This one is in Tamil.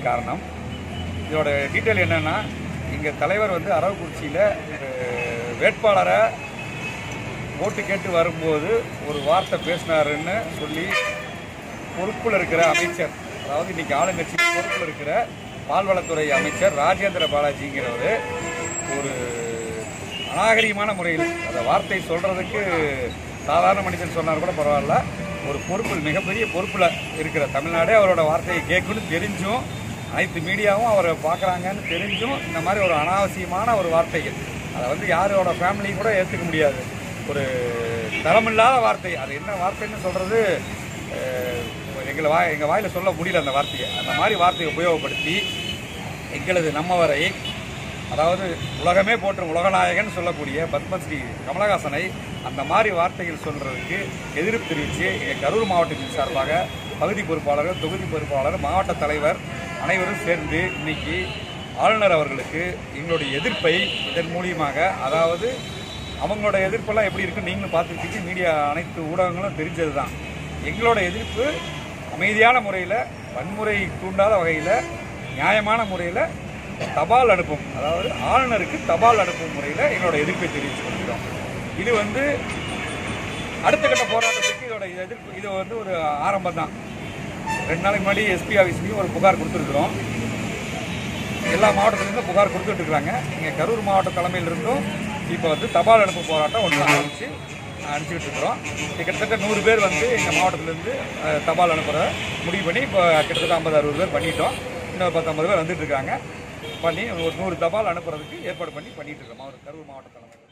காரணம் இதோட டீட்டெயில் என்னன்னா இங்கே தலைவர் வந்து அரவக்குறிச்சியில் ஒரு வேட்பாளரை ஓட்டு கேட்டு வரும்போது ஒரு வார்த்தை பேசினாருன்னு சொல்லி பொறுப்பில் இருக்கிற அமைச்சர் அதாவது இன்னைக்கு ஆளுங்கட்சி பொறுப்பில் இருக்கிற பால்வளத்துறை அமைச்சர் ராஜேந்திர பாலாஜிங்கிறவர் ஒரு அநாகரிகமான முறையில் அந்த வார்த்தை சொல்கிறதுக்கு சாதாரண மனிதன் சொன்னார் கூட பரவாயில்ல ஒரு பொறுப்பில் மிகப்பெரிய பொறுப்பில் இருக்கிற தமிழ்நாடே அவரோட வார்த்தையை கேட்கணும்னு தெரிஞ்சும் அனைத்து மீடியாவும் அவரை பார்க்குறாங்கன்னு தெரிஞ்சும் இந்த மாதிரி ஒரு அனாவசியமான ஒரு வார்த்தைகள் அதை வந்து யாரோட ஃபேமிலியும் கூட ஏற்றுக்க முடியாது ஒரு தரமில்லாத வார்த்தை அது என்ன வார்த்தைன்னு சொல்கிறது எங்களை வாய் எங்கள் வாயில் சொல்ல முடியல அந்த வார்த்தையை அந்த மாதிரி வார்த்தையை உபயோகப்படுத்தி எங்களது நம்மவரை அதாவது உலகமே போற்றும் உலகநாயகன் சொல்லக்கூடிய பத்மஸ்ரீ கமலஹாசனை அந்த மாதிரி வார்த்தைகள் சொல்றதுக்கு எதிர்ப்பு தெரிவித்து எங்கள் கரூர் மாவட்டத்தின் சார்பாக பகுதி பொறுப்பாளர் தொகுதி பொறுப்பாளர் மாவட்ட தலைவர் அனைவரும் சேர்ந்து இன்னைக்கு ஆளுநர் அவர்களுக்கு எங்களுடைய எதிர்ப்பை இதன் மூலியமாக அதாவது அவங்களோட எதிர்ப்பெல்லாம் எப்படி இருக்குன்னு நீங்களும் பார்த்துருக்கீங்க மீடியா அனைத்து ஊடகங்களும் தெரிஞ்சது தான் எங்களோட எதிர்ப்பு அமைதியான முறையில் வன்முறை தூண்டாத வகையில் நியாயமான முறையில் தபால் அனுப்பும் அதாவது ஆளுநருக்கு தபால் அனுப்பும் முறையில் எங்களோட எதிர்ப்பை தெரிவித்து கொள்கிறோம் இது வந்து அடுத்த கட்ட போராட்டத்துக்கு இதோட எதிர்ப்பு இது வந்து ஒரு ஆரம்பம் தான் ரெண்டு நாளைக்கு முன்னாடி எஸ்பி ஆஃபீஸ்லேயும் ஒரு புகார் கொடுத்துருக்குறோம் எல்லா மாவட்டத்திலிருந்தும் புகார் கொடுத்துட்டு இருக்காங்க இங்கே கரூர் மாவட்ட தலைமையிலிருந்தும் இப்போ வந்து தபால் அனுப்பு போராட்டம் ஒன்று ஆரம்பிச்சு அனுப்பிச்சிட்டு இருக்கிறோம் கிட்டத்தட்ட நூறு பேர் வந்து எங்கள் மாவட்டத்திலேருந்து அஹ், தபால் அனுப்புற முடிவு பண்ணி இப்போ கிட்டத்தட்ட ஐம்பது அறுபது பேர் பண்ணிட்டோம் இன்னொரு பத்து ஐம்பது பேர் வந்துட்டு இருக்காங்க பண்ணி ஒரு நூறு தபால் அனுப்புறதுக்கு ஏற்பாடு பண்ணி பண்ணிட்டு இருக்கோம் அவர் கரூர் மாவட்ட தலைமை